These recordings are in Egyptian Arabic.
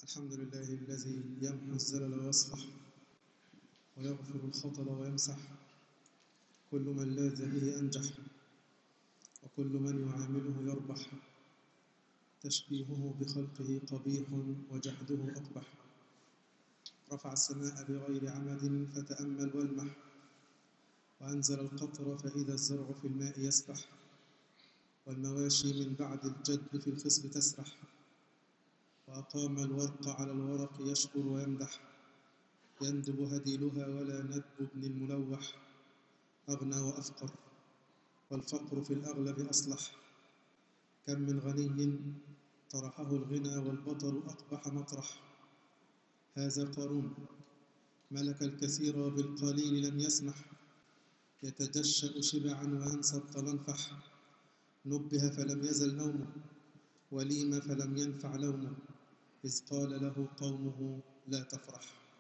الحمد لله الذي يمحو الزلل ويصفح ويغفر الخطل ويمسح كل من لاذ به أنجح وكل من يعامله يربح تشبيهه بخلقه قبيح وجحده أقبح رفع السماء بغير عمد فتأمل والمح وأنزل القطر فإذا الزرع في الماء يسبح والمواشي من بعد الجد في الخصب تسرح وأقام الورق على الورق يشكر ويمدح يندب هديلها ولا ندب ابن الملوح أغنى وأفقر والفقر في الأغلب أصلح كم من غني طرحه الغنى والبطر أقبح مطرح هذا قارون ملك الكثير بالقليل لم يسمح يتجشأ شبعا وينسى الطلنفح نبه فلم يزل نومه وليم فلم ينفع لومه إذ قال له قومه لا تفرح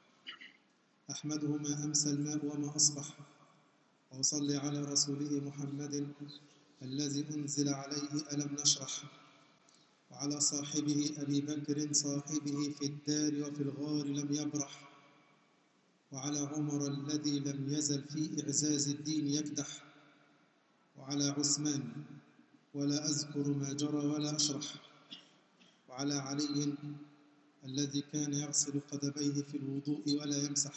أحمده ما أمسى الماء وما أصبح وأصلي على رسوله محمد الذي أنزل عليه ألم نشرح وعلى صاحبه أبي بكر صاحبه في الدار وفي الغار لم يبرح وعلى عمر الذي لم يزل في إعزاز الدين يكدح وعلى عثمان ولا أذكر ما جرى ولا أشرح وعلى علي الذي كان يغسل قدميه في الوضوء ولا يمسح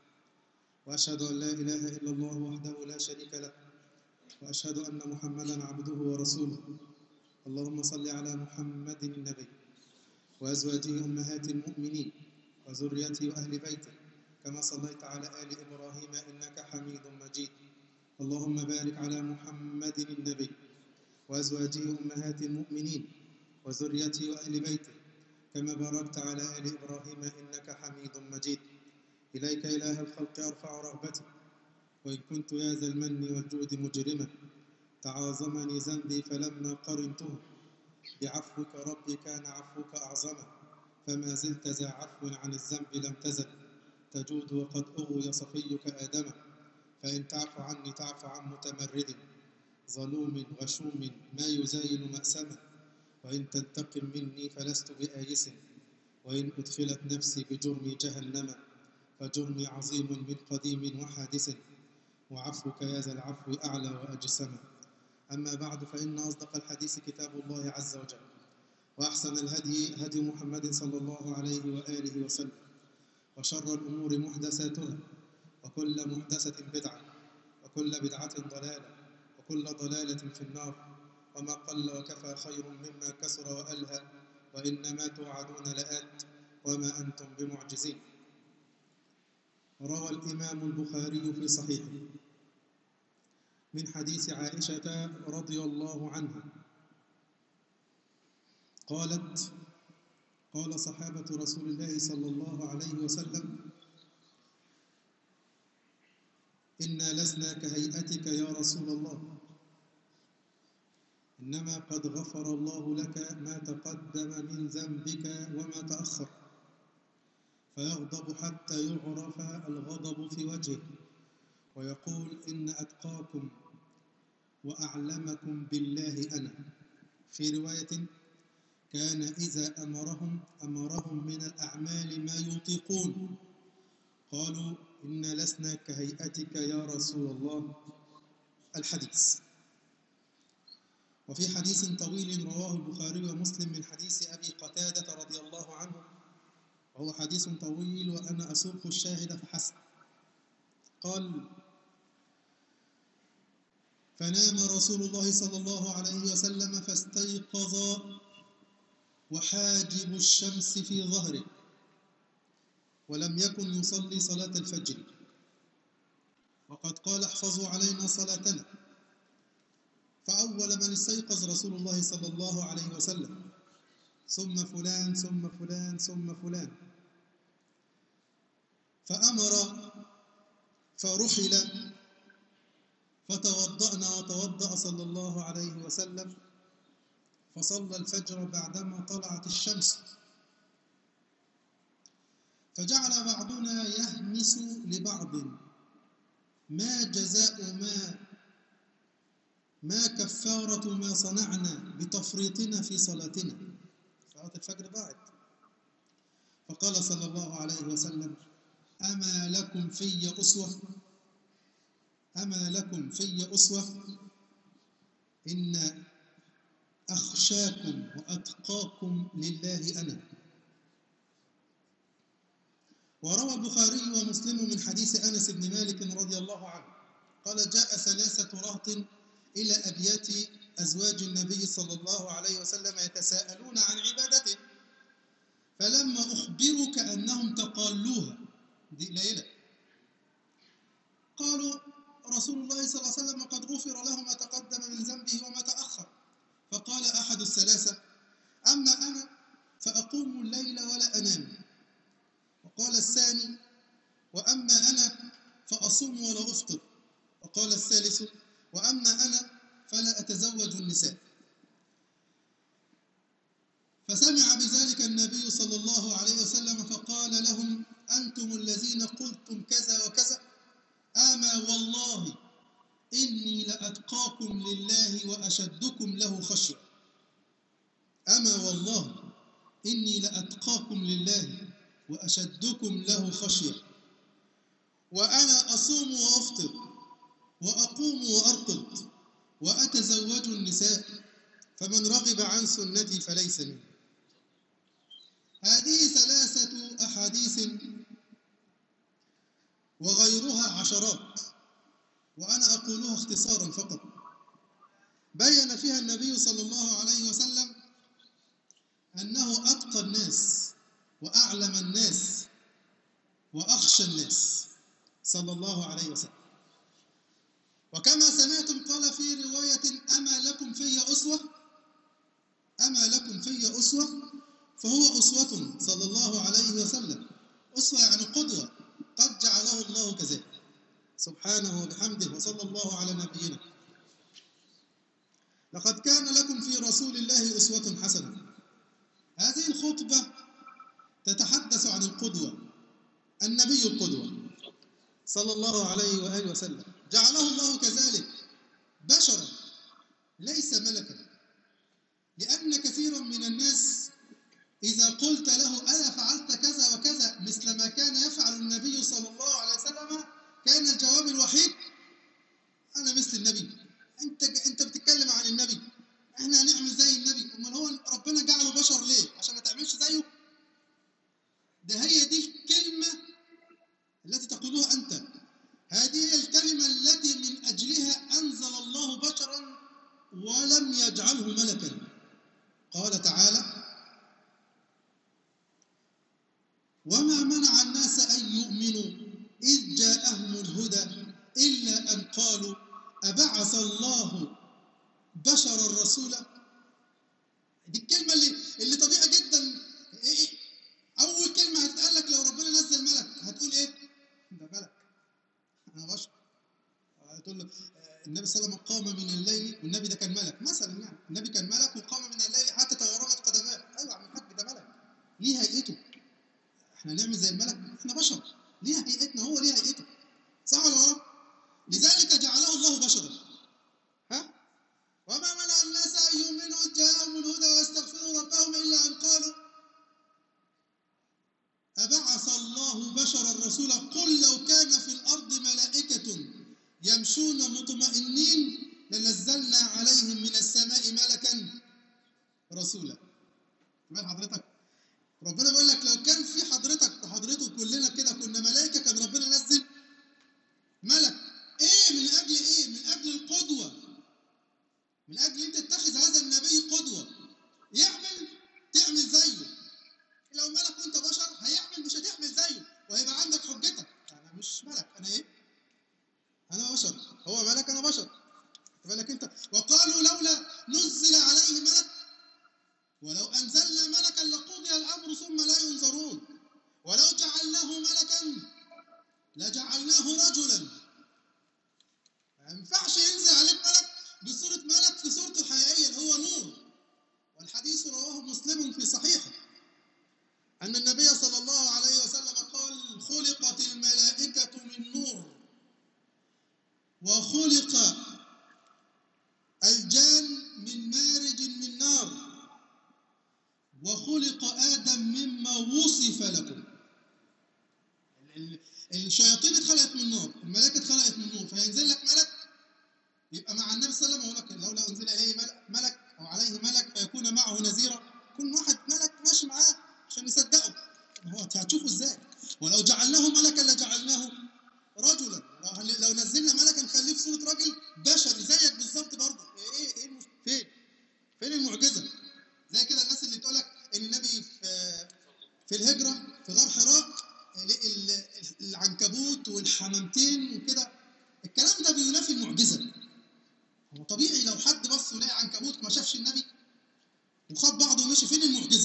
وأشهد أن لا إله إلا الله وحده لا شريك له وأشهد أن محمدا عبده ورسوله اللهم صل على محمد النبي وأزواجه أمهات المؤمنين وذريته وأهل بيته كما صليت على آل إبراهيم إنك حميد مجيد اللهم بارك على محمد النبي وأزواجه أمهات المؤمنين وذريته وأهل بيته كما باركت على آل إبراهيم إنك حميد مجيد إليك إله الخلق أرفع رغبتي وإن كنت يا ذا المن والجود مجرما تعاظمني ذنبي فلما قرنته بعفوك ربي كان عفوك أعظما فما زلت ذا عفو عن الذنب لم تزل تجود وقد أغوي صفيك آدم فإن تعف عني تعف عن متمرد ظلوم غشوم ما يزاين مأسما وإن تنتقم مني فلست بآيس وإن أدخلت نفسي بجرمي جهنم فجرمي عظيم من قديم وحادث وعفوك يا ذا العفو أعلى وأجسم أما بعد فإن أصدق الحديث كتاب الله عز وجل وأحسن الهدي هدي محمد صلى الله عليه وآله وسلم وشر الأمور محدثاتها وكل محدثة بدعة وكل بدعة ضلالة وكل ضلالة في النار وما قل وكفى خير مما كسر وألهى وإنما توعدون لآت وما أنتم بمعجزين روى الإمام البخاري في صحيحه من حديث عائشة رضي الله عنها قالت قال صحابة رسول الله صلى الله عليه وسلم إنا لسنا كهيئتك يا رسول الله إنما قد غفر الله لك ما تقدم من ذنبك وما تأخر فيغضب حتى يعرف الغضب في وجهه ويقول إن أتقاكم وأعلمكم بالله أنا في رواية كان إذا أمرهم أمرهم من الأعمال ما يطيقون قالوا إنا لسنا كهيئتك يا رسول الله الحديث وفي حديث طويل رواه البخاري ومسلم من حديث أبي قتادة رضي الله عنه وهو حديث طويل وأنا أسوق الشاهد فحسب قال فنام رسول الله صلى الله عليه وسلم فاستيقظ وحاجب الشمس في ظهره ولم يكن يصلي صلاة الفجر وقد قال احفظوا علينا صلاتنا فأول من استيقظ رسول الله صلى الله عليه وسلم ثم فلان ثم فلان ثم فلان فأمر فرحل فتوضأنا وتوضأ صلى الله عليه وسلم فصلى الفجر بعدما طلعت الشمس فجعل بعضنا يهمس لبعض ما جزاء ما ما كفارة ما صنعنا بتفريطنا في صلاتنا صلاة الفجر ضاعت فقال صلى الله عليه وسلم أما لكم في أسوة أما لكم في أسوة إن أخشاكم وأتقاكم لله أنا وروى البخاري ومسلم من حديث أنس بن مالك رضي الله عنه قال جاء ثلاثة رهط إلى أبيات أزواج النبي صلى الله عليه وسلم يتساءلون عن عبادته فلما أخبروا كأنهم تقالوها دي قليلة قالوا رسول الله صلى الله عليه وسلم قد غفر له ما تقدم من ذنبه وما تأخر فقال أحد الثلاثة أما أنا فأقوم الليل ولا أنام وقال الثاني وأما أنا فأصوم ولا أفطر وقال الثالث وأما أنا فلا أتزوج النساء فسمع بذلك النبي صلى الله عليه وسلم فقال لهم أنتم الذين قلتم كذا وكذا أما والله إني لأتقاكم لله وأشدكم له خشية أما والله إني لأتقاكم لله وأشدكم له خشية وأنا أصوم وأفطر وأقوم وأرقد وأتزوج النساء فمن رغب عن سنتي فليس مني هذه ثلاثة أحاديث وغيرها عشرات وأنا أقولها اختصارا فقط بين فيها النبي صلى الله عليه وسلم أنه أتقى الناس وأعلم الناس وأخشى الناس صلى الله عليه وسلم وكما سمعتم قال في رواية أما لكم في أسوة أما لكم في أسوة فهو أسوة صلى الله عليه وسلم أسوة يعني قدوة قد جعله الله كذلك سبحانه وبحمده وصلى الله على نبينا لقد كان لكم في رسول الله أسوة حسنة هذه الخطبة تتحدث عن القدوة النبي القدوة صلى الله عليه وآله وسلم جعله الله كذلك بشرا ليس ملكا لأن كثيرا من الناس إذا قلت له أنا فعلت كذا وكذا مثل ما كان يفعل النبي صلى الله عليه وسلم كان الجواب الوحيد أنا مثل النبي أنت أنت بتتكلم عن النبي إحنا هنعمل زي النبي أمال هو ربنا جعله بشر ليه؟ عشان ما تعملش زيه؟ ده هي دي الكلمة التي تقولها أنت هذه هي الكلمة التي من أجلها أنزل الله بشرا ولم يجعله ملكا قال تعالى وما منع الناس أن يؤمنوا إذ جاءهم الهدى إلا أن قالوا أبعث الله بشرا رسولا دي الكلمة اللي اللي طبيعي جدا إيه أول كلمة هتتقال لك لو ربنا نزل ملك هتقول إيه؟ ده ملك أنا بشر هتقول له النبي صلى الله عليه وسلم قام من الليل والنبي ده كان ملك مثلا يعني النبي كان ملك وقام من الليل حتى تورمت قدماه أيوة يا عم الحاج ده ملك ليه هيئته احنا نعمل زي الملك احنا بشر ليه هيئتنا هو ليه هيئته صح ولا غلط لذلك جعله الله بشرا ها وما منع الناس ان يؤمنوا اذ جاءهم الهدى ويستغفروا ربهم الا ان قالوا أبعث الله بشرا رسولا قل لو كان في الأرض ملائكة يمشون مطمئنين لنزلنا عليهم من السماء ملكا رسولا تمام حضرتك ربنا بيقول لك لو كان في حضرتك وحضرته كلنا كده كنا ملائكه كان ربنا نزل ملك ايه من اجل ايه من اجل القدوه من اجل انت تتخذ هذا النبي قدوه يعمل تعمل زيه لو ملك وانت بشر هيعمل مش هتعمل زيه وهيبقى عندك حجتك انا مش ملك انا ايه انا بشر هو ملك انا بشر بالك انت وقالوا لولا نزل عليه ملك ولو أنزلنا ملكا لقضي الأمر ثم لا ينظرون ولو جعلناه ملكا لجعلناه رجلا ما ينفعش ينزل عليك ملك بصورة ملك في صورته الحقيقية اللي هو نور والحديث رواه مسلم في صحيحه أن النبي صلى الله عليه وسلم قال خلقت الملائكة من نور وخلق الجان من مارج من نار وخلق آدم مما وصف لكم ال- ال- الشياطين اتخلقت من نار الملائكة اتخلقت من نور فينزل لك ملك يبقى مع النبي صلى الله عليه وسلم يقول لك لولا أنزل إليه ملك, ملك أو عليه ملك فيكون معه نذيرا كل واحد ملك ماشي معاه عشان يصدقه هو هتشوفه ازاي ولو جعلناه ملكا لجعلناه رجلا لو, لو نزلنا ملكا نخليه في صورة راجل بشري زيك بالظبط برضه ايه ايه المف- فين فين المعجزة زي كده الناس اللي تقول لك ان النبي في في الهجرة في غار حراء ال- ال- العنكبوت والحمامتين وكده الكلام ده بينافي المعجزة هو طبيعي لو حد بص ولاقي عنكبوت ما شافش النبي وخد بعضه ومشي فين المعجزة؟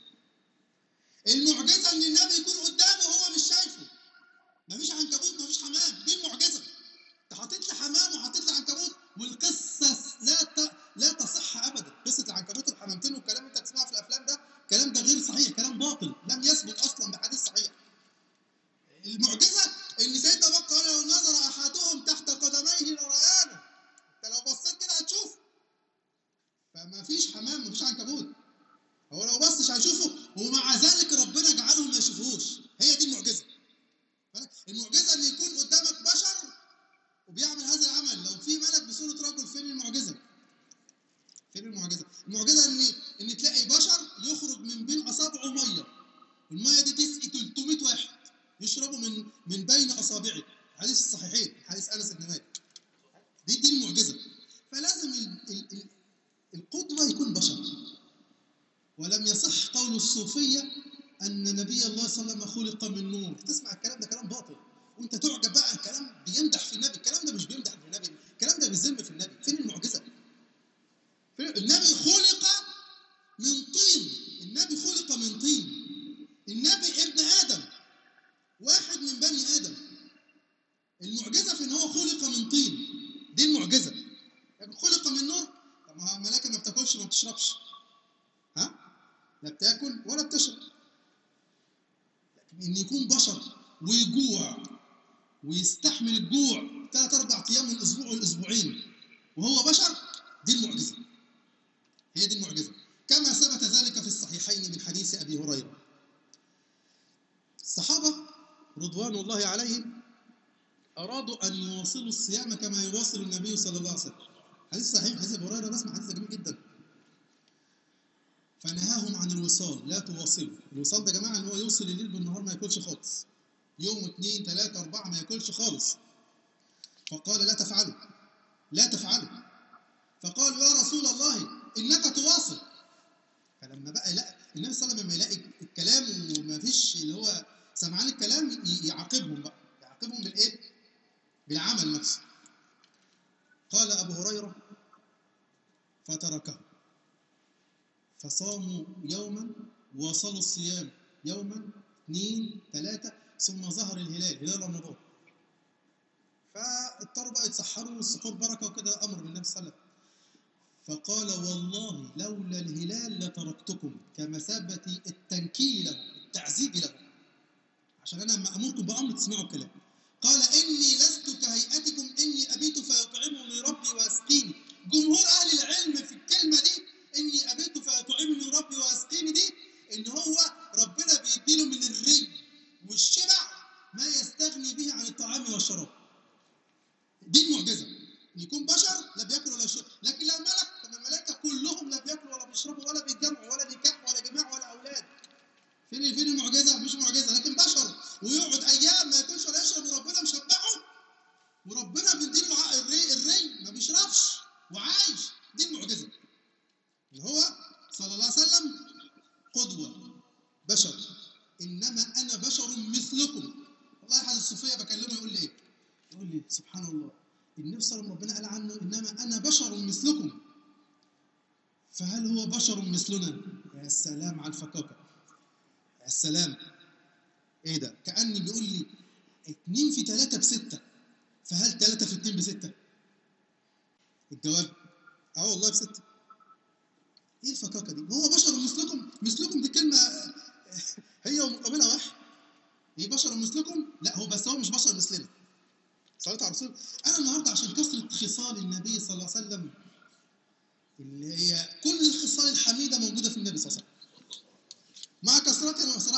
المعجزة ان النبي يكون قدامه وهو مش شايفه مفيش عنكبوت مفيش حمام دي المعجزة انت حاطط لي حمام وحاطط لي عنكبوت والقصة لا ت... لا تصح ابدا قصة العنكبوت والحمامتين والكلام اللي انت بتسمعه في الافلام ده الكلام ده غير صحيح كلام باطل لم يثبت اصلا بحديث صحيح المعجزة ان سيدنا ابو بكر قال لو نظر احدهم تحت قدميه لرآنا انت لو بصيت كده هتشوف فما فيش حمام ما فيش عنكبوت هو لو بصش هيشوفه ومع ذلك ربنا جعلهم ما يشوفوش هي دي المعجزه المعجزه ان يكون قدامك بشر وبيعمل هذا العمل لو في ملك بصوره رجل فين المعجزه فين المعجزه المعجزه ان ان تلاقي بشر يخرج من بين اصابعه ميه الميه دي تسقي 300 واحد يشربوا من من بين اصابعه حديث الصحيحين حديث انس بن مالك دي دي المعجزه فلازم ال ال ال القدوه يكون بشر ولم يصح قول الصوفية أن نبي الله صلى الله عليه وسلم خلق من نور تسمع الكلام ده كلام باطل وانت تعجب بقى الكلام بيمدح في النبي الكلام ده مش بيمدح في النبي الكلام ده بيذم في النبي فين المعجزة فين النبي خلق من طين النبي خلق من طين النبي ابن آدم واحد من بني آدم المعجزة في ان هو خلق من طين دي المعجزة لكن خلق من نور طب ما هو الملائكة ما بتاكلش ما بتشربش ها لا بتاكل ولا بتشرب لكن ان يكون بشر ويجوع ويستحمل الجوع ثلاث اربع ايام من الاسبوع والاسبوعين وهو بشر دي المعجزه هي دي المعجزه كما ثبت ذلك في الصحيحين من حديث ابي هريره الصحابه رضوان الله عليهم ارادوا ان يواصلوا الصيام كما يواصل النبي صلى الله عليه وسلم حديث صحيح حديث ابي هريره بسمع حديث جميل جدا فنهاهم عن الوصال لا تواصلوا الوصال ده يا جماعه ان هو يوصل الليل بالنهار ما ياكلش خالص يوم واثنين ثلاثة أربعة ما ياكلش خالص فقال لا تفعلوا لا تفعلوا فقالوا يا رسول الله إنك تواصل فلما بقى لا النبي صلى الله عليه وسلم لما يلاقي الكلام وما فيش اللي هو سمعان الكلام ي- يعاقبهم بقى يعاقبهم بالإيه؟ بالعمل نفسه قال أبو هريرة فتركه فصاموا يوما واصلوا الصيام يوما اثنين ثلاثة ثم ظهر الهلال هلال رمضان فاضطروا بقى يتسحروا والسحور بركة وكده أمر من النبي صلى الله عليه وسلم فقال والله لولا الهلال لتركتكم كمثابة التنكيل له التعذيب له عشان أنا لما أمركم بأمر تسمعوا الكلام قال إني لست كهيئتكم إني أبيت فيطعمني ربي ويسقيني جمهور أهل العلم في الكلمة دي إني أبيت فيطعمني ربي ويسقيني دي إن هو ربنا بيديله من الري والشبع ما يستغني به عن الطعام والشراب دي المعجزة إن يكون بشر لا بياكل ولا يشرب لكن لو ملك طب الملائكة كلهم لا بياكلوا ولا بيشربوا ولا بيتجمعوا ولا نكاح ولا جماع ولا أولاد فين فين المعجزة؟ مش معجزة لكن بشر ويقعد أيام ما ياكلش ولا يشرب وربنا مشبعه وربنا بيديله ع- الري الري ما بيشربش وعايش دي المعجزة اللي هو صلى الله عليه وسلم قدوة بشر إنما أنا بشر مثلكم والله أحد الصوفية بكلمه يقول لي إيه؟ يقول لي سبحان الله النبي صلى الله عليه وسلم ربنا قال عنه إنما أنا بشر مثلكم فهل هو بشر مثلنا؟ يا سلام على الفكاكة يا سلام ايه ده؟ كأني بيقول لي اتنين في تلاتة بستة فهل تلاتة في اتنين بستة؟ الجواب اه والله بستة ايه الفكاكة دي؟ هو بشر مثلكم مثلكم دي كلمة هي ومقابلها واحد ايه بشر مثلكم؟ لا هو بس هو مش بشر مثلنا صلاه على الرسول انا النهارده عشان كثره خصال النبي صلى الله عليه وسلم اللي هي كل الخصال الحميده موجوده في النبي صلى الله عليه وسلم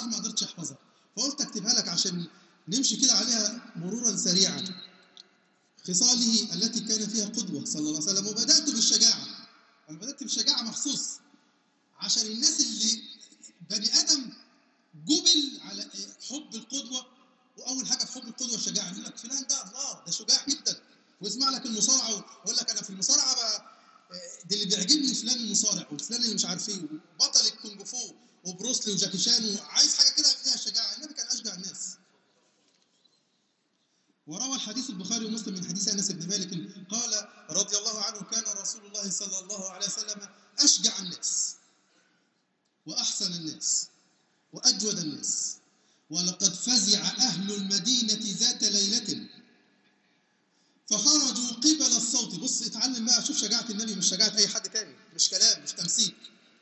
بصراحه ما قدرتش احفظها فقلت اكتبها لك عشان نمشي كده عليها مرورا سريعا خصاله التي كان فيها قدوه صلى الله عليه وسلم وبدات بالشجاعه انا بدات بالشجاعه مخصوص عشان الناس اللي بني ادم جبل على حب القدوه واول حاجه في حب القدوه الشجاعه يقول لك فلان ده الله ده شجاع جدا ويسمع لك المصارعه ويقول لك انا في المصارعه بقى دي اللي بيعجبني فلان المصارع وفلان اللي مش عارف ايه وبطل الكونج فو وبروسلي وجاكي شان وعايز حاجه كده فيها شجاعه النبي كان اشجع الناس وروى الحديث البخاري ومسلم من حديث انس بن مالك قال رضي الله عنه كان رسول الله صلى الله عليه وسلم اشجع الناس واحسن الناس واجود الناس ولقد فزع اهل المدينه ذات ليله فخرجوا قبل الصوت بص اتعلم بقى شوف شجاعه النبي مش شجاعه اي حد تاني مش كلام مش تمثيل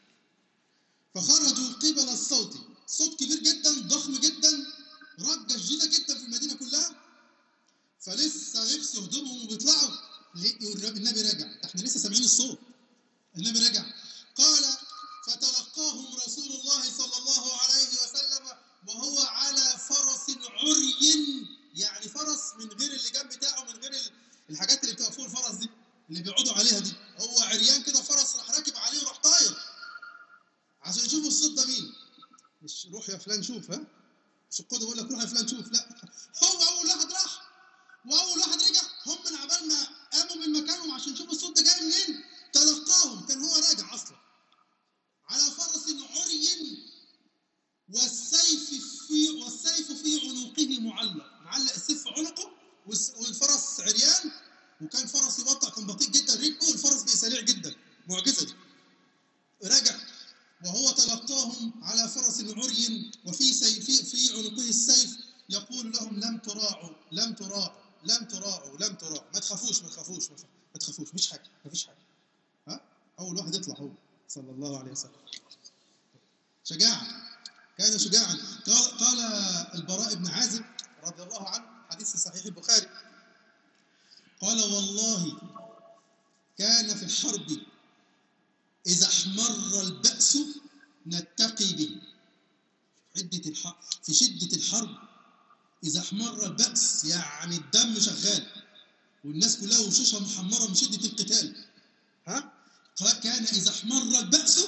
فخرجوا قبل الصوت صوت كبير جدا ضخم جدا رجه شديده جدا في المدينه كلها فلسه لبسوا هدومهم وبيطلعوا لقوا النبي راجع احنا لسه سامعين الصوت النبي راجع قال فتلقاهم رسول الله صلى الله عليه وسلم وهو على فرس عري يعني فرس من غير اللي جنب بتاعه من غير الحاجات اللي بتبقى فوق الفرس دي اللي بيقعدوا عليها دي هو عريان كده فرس راح راكب عليه وراح طاير عشان يشوفوا الصوت ده مين مش روح يا فلان شوف ها مش القدوه بيقول لك روح يا فلان شوف لا هو اول واحد راح واول واحد رجع هم من عبال ما قاموا من مكانهم عشان يشوفوا الصوت ده جاي منين تلقاهم كان هو راجع اصلا على فرس عري والسيف في والسيف في عنقه معلق معلق السيف في عنقه والفرس عريان وكان فرس يبطأ كان بطيء جدا ركبه والفرس بقى سريع جدا معجزه دي رجع وهو تلقاهم على فرس عري وفي سيف في عنقه السيف يقول لهم لم تراعوا لم تراعوا لم تراعوا لم تراعوا ما تخافوش ما تخافوش ما تخافوش مش حاجه ما فيش حاجه ها اول واحد يطلع هو صلى الله عليه وسلم شجاعه كان شجاعا قال قال البراء بن عازب رضي الله عنه حديث في صحيح البخاري قال والله كان في الحرب إذا احمر البأس نتقي به عدة الحرب في شدة الحرب إذا احمر البأس يعني الدم شغال والناس كلها وشوشها محمرة من شدة القتال ها كان إذا احمر البأس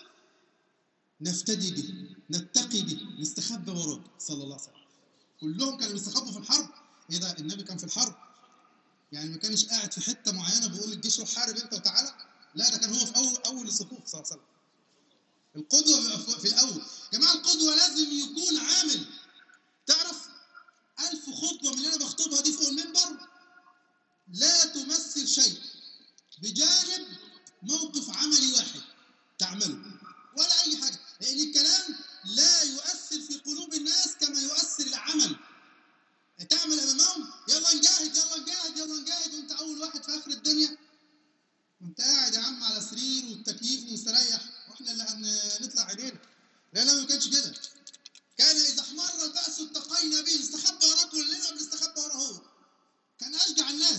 نفتدي به نتقي به نستخبى وراه صلى الله عليه وسلم كلهم كانوا بيستخبوا في الحرب ايه ده النبي كان في الحرب يعني ما كانش قاعد في حته معينه بيقول للجيش روح حارب انت وتعالى لا ده كان هو في اول اول الصفوف صلى الله عليه وسلم القدوه بيبقى في الاول يا جماعه القدوه لازم يكون عامل تعرف ألف خطبه من اللي انا بخطبها دي فوق المنبر لا تمثل شيء بجانب موقف عملي واحد تعمله ولا اي حاجه لان الكلام لا يؤثر في قلوب الناس كما يؤثر العمل تعمل امامهم يلا نجاهد يلا نجاهد يلا نجاهد وانت اول واحد في اخر الدنيا وانت قاعد يا عم على سرير والتكييف مستريح واحنا اللي هنطلع عينينا لا لا ما كانش كده كان اذا احمر الباس اتقينا به استخبى وراه كلنا بنستخبى وراه هو كان اشجع الناس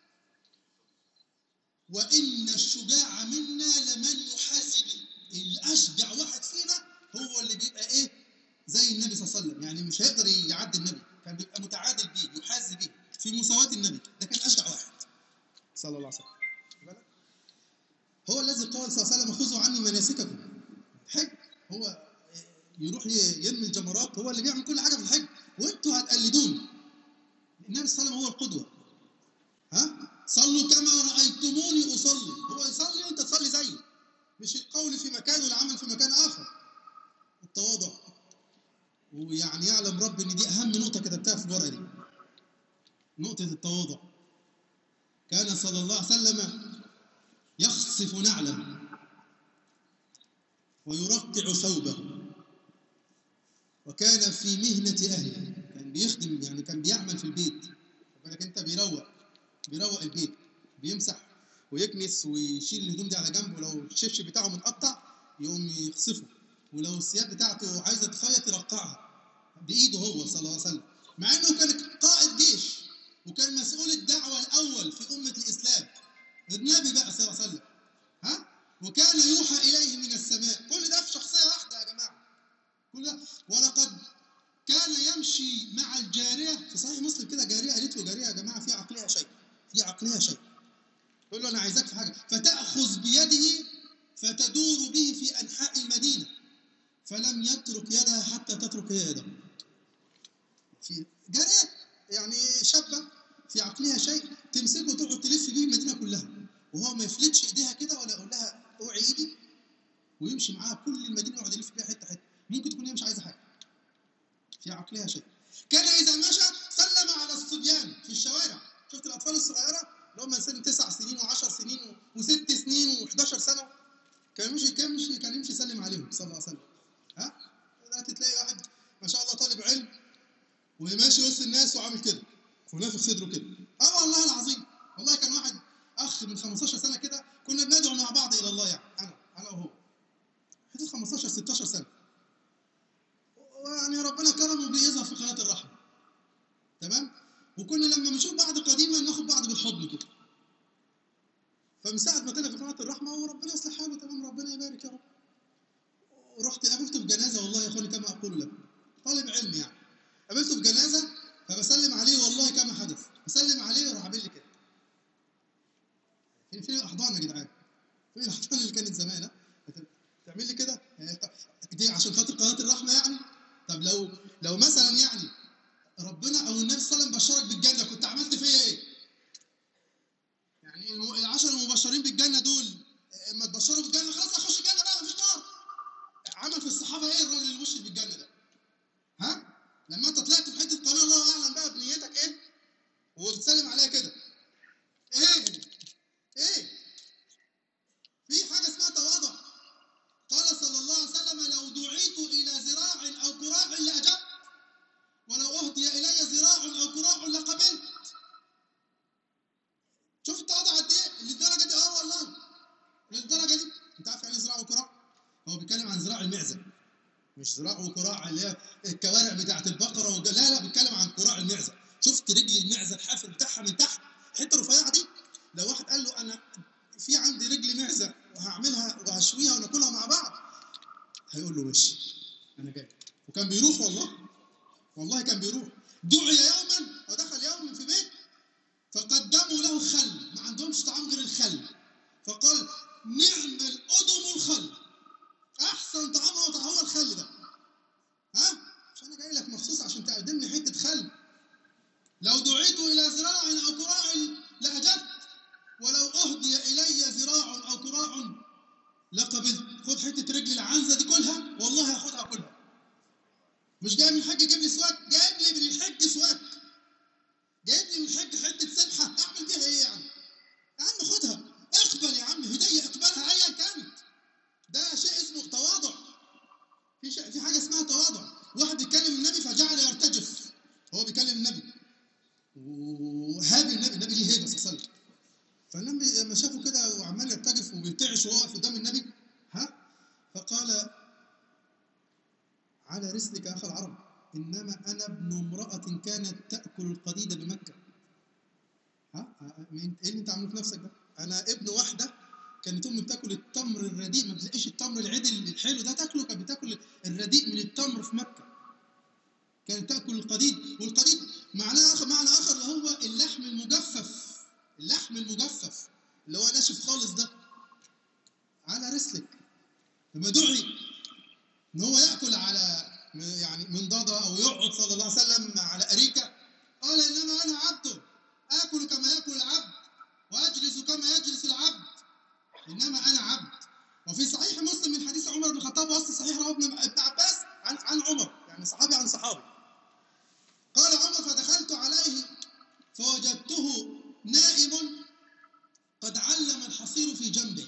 وان الشجاع منا لمن يحاسب الاشجع واحد فينا هو اللي بيبقى ايه زي النبي صلى الله عليه وسلم يعني مش هيقدر يعدي النبي كان بيبقى متعادل بيه يحاذي بيه في مساواة النبي ده كان اشجع واحد صلى الله عليه وسلم هو الذي قال صلى الله عليه وسلم خذوا عني مناسككم حج هو يروح يرمي الجمرات هو اللي بيعمل كل حاجه في الحج وانتوا هتقلدون النبي صلى الله عليه وسلم هو القدوه ها صلوا كما رايتموني اصلي هو يصلي وانت تصلي زيه مش القول في مكان والعمل في مكان اخر التواضع ويعني يعلم رب ان دي اهم نقطه كتبتها في الورقه دي نقطه التواضع كان صلى الله عليه وسلم يخصف نعله ويرقع ثوبه وكان في مهنة أهله كان بيخدم يعني كان بيعمل في البيت بالك أنت بيروق بيروق البيت بيمسح ويكنس ويشيل الهدوم دي على جنب ولو الشبشب بتاعه متقطع يقوم يخصفه ولو الثياب بتاعته عايزه تخيط يرقعها بايده هو صلى الله عليه وسلم مع انه كان قائد جيش وكان مسؤول الدعوه الاول في امه الاسلام النبي بقى صلى الله عليه وسلم ها وكان يوحى اليه من السماء كل ده في شخصيه واحده يا جماعه كل ده ولقد كان يمشي مع الجاريه في صحيح مسلم كده جاريه قالت له جاريه يا جماعه في عقلها شيء في عقلها شيء تقول له انا عايزاك في حاجه فتاخذ بيده فتدور به في انحاء المدينه فلم يترك يدها حتى تترك هي يده في جاريه يعني شابه في عقلها شيء تمسكه وتقعد تلف بيه المدينه كلها وهو ما يفلتش ايديها كده ولا يقول لها اوعي ايدي ويمشي معاها كل المدينه ويقعد يلف بيها حته حته ممكن تكون هي مش عايزه حاجه في عقلها شيء كان اذا مشى سلم على الصبيان في الشوارع شفت الاطفال الصغيره اللي هم من سن تسع سنين و10 سنين و- وست سنين و11 سنه كان يمشي كان يمشي كان يمشي يسلم عليهم صلى الله عليه وسلم ها دلوقتي تلاقي واحد ما شاء الله طالب علم وماشي وسط الناس وعامل كده ونافخ صدره كده اه والله العظيم والله كان واحد اخ من 15 سنه كده كنا بندعو مع بعض الى الله يعني انا انا وهو حدود 15 16 سنه ويعني ربنا كرمه بيظهر في قناه الرحمه تمام وكنا لما بنشوف بعض قديما ناخد بعض بالحضن كده فمن ساعه ما طلع في قناه الرحمه وربنا يصلح حاله تمام ربنا يبارك يا رب ورحت قابلته في جنازه والله يا اخواني كما اقول لك طالب علم يعني قابلته في جنازه فبسلم عليه والله كما حدث بسلم عليه وراح عامل لي كده فين فين الاحضان يا جدعان فين الاحضان اللي كانت زمان ها؟ تعمل لي كده يعني دي عشان خاطر قناه الرحمه يعني طب لو لو مثلا يعني ربنا او النبي صلى الله عليه وسلم بشرك بالجنه كنت عملت فيا ايه؟ يعني الم- العشر المبشرين بالجنه دول اما تبشروا بالجنه خلاص اخش الجنه بقى مفيش نار عمل في الصحابه ايه الراجل اللي مبشر بالجنه ده؟ ها؟ لما انت طلعت في حته قناه الله اعلم بقى بنيتك ايه؟ وتسلم عليها كده ايه؟ ايه؟ في حاجه اسمها تواضع قال صلى الله عليه وسلم لو دعيت الى ذراع او كراع لاجبت ولو اهدي الي ذراع او كراع لقبلت شوف التواضع قد ايه للدرجه دي اه والله للدرجه دي انت عارف يعني ايه ذراع وكراع هو بيتكلم عن ذراع المعزه مش ذراع وكراع اللي هي الكوارع بتاعت البقره وج... لا لا بيتكلم عن كراع المعزه شفت رجل المعزه الحافر بتاعها من تحت الحته الرفيعه دي لو واحد قال له انا في عندي رجل معزه وهعملها وهشويها وناكلها مع بعض هيقول له ماشي انا جاي وكان بيروح والله والله كان بيروح دعي يوما ودخل يوما في بيت فقدموا له خل ما عندهمش طعام غير الخل فقال نعم الأدم الخل أحسن طعام هو هو الخل ده ها مش أنا جاي لك مخصوص عشان تقدم لي حتة خل لو دعيت إلى ذراع أو كراع لأجبت ولو أهدي إلي ذراع أو كراع لقبلت خد حتة رجل العنزة دي كلها والله هاخدها كلها مش جاي من الحج يجيب لي سواك جايب لي من الحج سواك جايب لي من الحج حته سبحه اعمل بيها ايه يعني؟ يا عم خدها اقبل يا عم هديه اقبلها ايا كانت ده شيء اسمه تواضع في شيء في حاجه اسمها تواضع واحد بيتكلم النبي فجعل يرتجف هو بيكلم النبي وهاب النبي النبي ليه هيبه صلى الله عليه وسلم فالنبي لما شافه كده وعمال يرتجف وبيرتعش وهو واقف قدام النبي ها فقال على رسلك يا اخ العرب انما انا ابن امراه كانت تاكل القديد بمكه ها ايه اللي انت عامله في نفسك ده انا ابن واحده كانت امي بتاكل التمر الرديء ما بتلاقيش التمر العدل الحلو ده تاكله كانت بتاكل الرديء من التمر في مكه كانت تاكل القديد والقديد معناه اخر معنى اخر اللي هو اللحم المجفف اللحم المجفف اللي هو ناشف خالص ده على رسلك لما دعي ان هو ياكل على يعني من ضضة او يقعد صلى الله عليه وسلم على اريكه قال انما انا عبد اكل كما ياكل العبد واجلس كما يجلس العبد انما انا عبد وفي صحيح مسلم من حديث عمر بن الخطاب وسط صحيح رواه ابن ابن عباس عن عن عمر يعني صحابي عن صحابي قال عمر فدخلت عليه فوجدته نائم قد علم الحصير في جنبه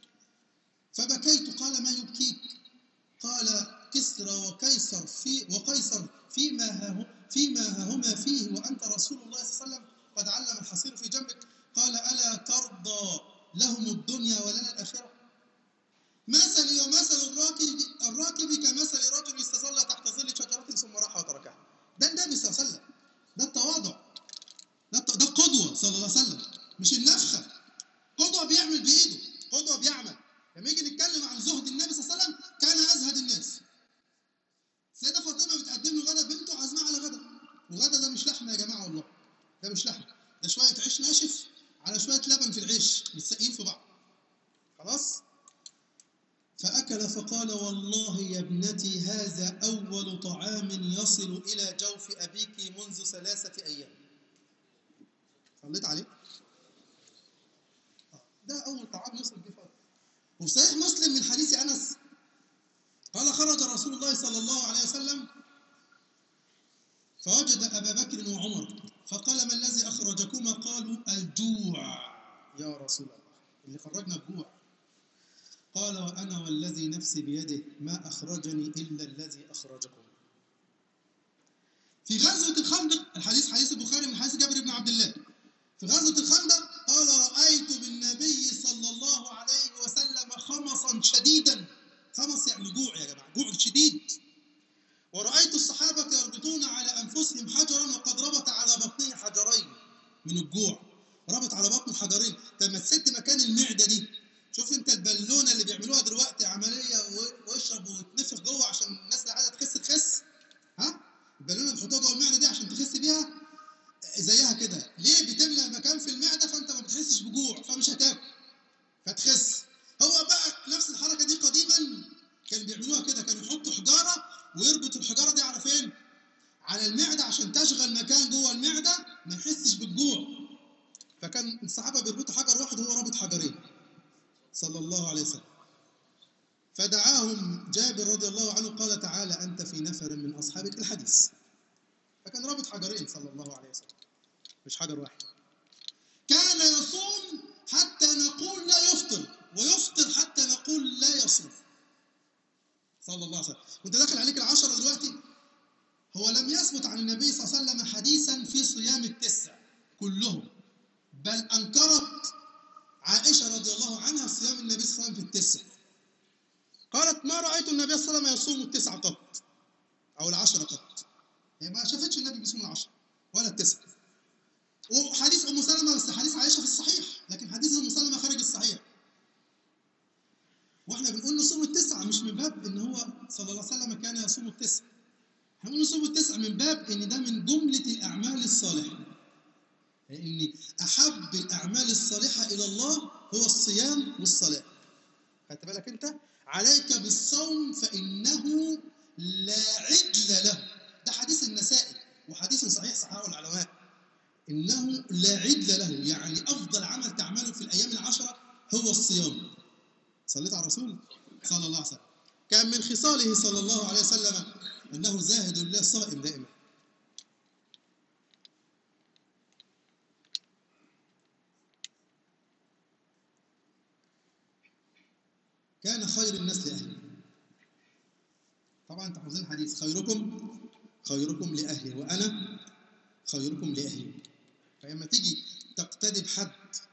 فبكيت قال ما يبكيك قال كسرى وقيصر في وقيصر فيما ها فيما ها هما فيه وانت رسول الله صلى الله عليه وسلم قد علم الحصير في جنبك قال الا ترضى لهم الدنيا ولنا الاخره مثلي ومثل الراكب الراكب كمثل رجل استظل تحت ظل شجره ثم راح وتركها ده النبي صلى الله عليه وسلم ده التواضع ده الت- ده القدوه صلى الله عليه وسلم مش النفخه قدوه بيعمل بايده قدوه بيعمل لما يجي نتكلم عن زهد النبي صلى الله عليه وسلم كان ازهد الناس ده مش لحم ده شويه عيش ناشف على شويه لبن في العيش متسقين في بعض خلاص فأكل فقال والله يا ابنتي هذا أول طعام يصل إلى جوف أبيك منذ ثلاثة أيام صليت عليه آه، ده أول طعام يصل به فقط وفي صحيح مسلم من حديث أنس قال خرج رسول الله صلى الله عليه وسلم فوجد أبا بكر وعمر فقال ما الذي أخرجكما قالوا الجوع يا رسول الله اللي خرجنا الجوع قال وأنا والذي نفسي بيده ما أخرجني إلا الذي أخرجكم في غزوة الخندق الحديث حديث البخاري من حديث جابر بن عبد الله في غزوة الخندق قال رأيت بالنبي صلى الله عليه وسلم خمصا شديدا خمص يعني جوع يا جماعة جوع شديد ورأيت الصحابة يربطون على أنفسهم حجرا وقد ربط على بطنه حجرين من الجوع ربط على بطنه حجرين تمسكت مكان المعدة دي شوف انت البالونه اللي بيعملوها دلوقتي عمليه و- واشرب وتنفخ جوه عشان الناس اللي عايزه تخس تخس ها البالونه اللي بيحطوها جوه المعده دي عشان تخس بيها زيها كده ليه بتملى مكان في المعده فانت ما بتحسش بجوع فمش هتاكل فتخس هو بقى نفس الحركه دي قديما كانوا بيعملوها كده كانوا يحطوا حجاره ويربطوا الحجاره دي على فين على المعده عشان تشغل مكان جوه المعده ما يحسش بالجوع فكان الصحابه بيربطوا حجر واحد وهو رابط حجرين صلى الله عليه وسلم فدعاهم جابر رضي الله عنه قال تعالى أنت في نفر من أصحابك الحديث فكان رابط حجرين صلى الله عليه وسلم مش حجر واحد كان يصوم حتى نقول لا يفطر ويفطر حتى نقول لا يصوم صلى الله عليه وسلم وانت داخل عليك العشرة دلوقتي هو لم يثبت عن النبي صلى الله عليه وسلم حديثا في صيام التسع كلهم بل أنكرت عائشة رضي الله عنها صيام النبي صلى الله عليه وسلم في التسع قالت ما رأيت النبي صلى الله عليه وسلم يصوم التسع قط أو العشرة قط هي ما شافتش النبي بيصوم العشرة ولا التسع وحديث أم سلمة بس حديث عائشة في الصحيح لكن حديث أم سلمة خارج الصحيح واحنا بنقول نصوم التسعة مش من باب ان هو صلى الله عليه وسلم كان يصوم التسع احنا بنقول نصوم التسعة من باب ان ده من جملة الأعمال الصالحة لأن أحب الأعمال الصالحة إلى الله هو الصيام والصلاة خدت بالك أنت عليك بالصوم فإنه لا عدل له ده حديث النسائي وحديث صحيح صححه العلماء إنه لا عدل له يعني أفضل عمل تعمله في الأيام العشرة هو الصيام صليت على الرسول صلى الله عليه وسلم كان من خصاله صلى الله عليه وسلم أنه زاهد الله صائم دائما كان خير الناس لأهله طبعا انتوا حافظين الحديث خيركم خيركم لأهله وأنا خيركم لأهلي فلما تيجي تقتدي بحد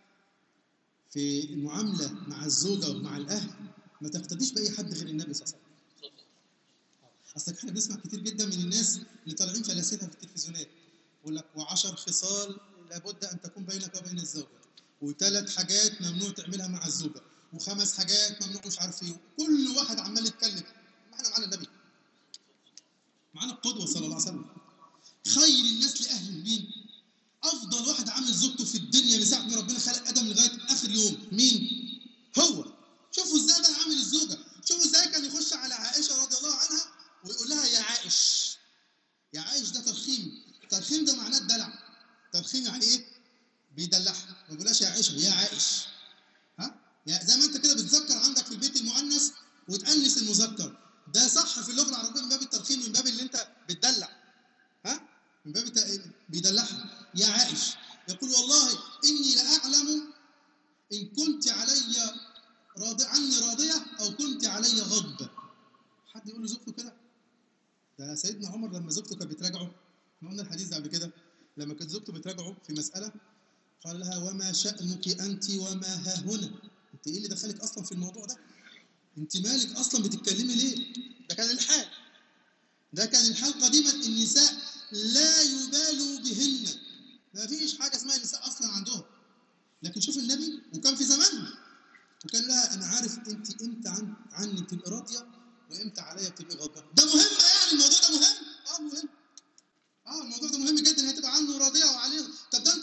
في المعاملة مع الزوجة ومع الأهل ما تقتديش بأي حد غير النبي صلى الله عليه وسلم أصلك احنا بنسمع كتير جدا من الناس اللي طالعين فلاسفة في التلفزيونات يقول لك وعشر خصال لابد أن تكون بينك وبين الزوجة وثلاث حاجات ممنوع تعملها مع الزوجة وخمس حاجات ممنوع مش عارف ايه كل واحد عمال يتكلم ما احنا معانا النبي معانا القدوة صلى الله عليه وسلم خير الناس لأهله مين؟ أفضل واحد عامل زوجته في الدنيا من ساعة ما ربنا خلق آدم لغاية آخر يوم مين؟ هو شوفوا ازاي بقى عامل الزوجة شوفوا ازاي كان يخش على عائشة رضي الله عنها ويقول لها يا عائش يا عائش ده ترخيم ترخيم ده معناه الدلع ترخيم يعني ايه؟ بيدلعها ما بيقولهاش يا عائشة يا عائش ها؟ يعني زي ما انت كده بتذكر عندك في البيت المؤنث وتأنس المذكر ده صح في اللغة العربية من باب الترخيم من باب اللي انت بتدلع ها؟ من باب الت- بيدلعها يا عائش يقول والله إني لأعلم إن كنت علي راضي عني راضية أو كنت علي غضبة حد يقول لزوجته كده ده سيدنا عمر لما زوجته كانت بتراجعه احنا قلنا الحديث ده قبل كده لما كانت زوجته بتراجعه في مسألة قال لها وما شأنك أنت وما ها هنا أنت إيه اللي دخلك أصلا في الموضوع ده أنت مالك أصلا بتتكلمي ليه ده كان الحال ده كان الحال قديما النساء لا يبالوا بهن ما فيش حاجة اسمها النساء أصلا عندهم لكن شوف النبي وكان في زمانها وكان لها أنا عارف أنت إمتى عن عني تبقي راضية وإمتى عليا تبقي غضبانة ده مهم يعني الموضوع ده مهم أه مهم اه الموضوع ده مهم جدا هتبقى عنه راضيه وعليه طب ده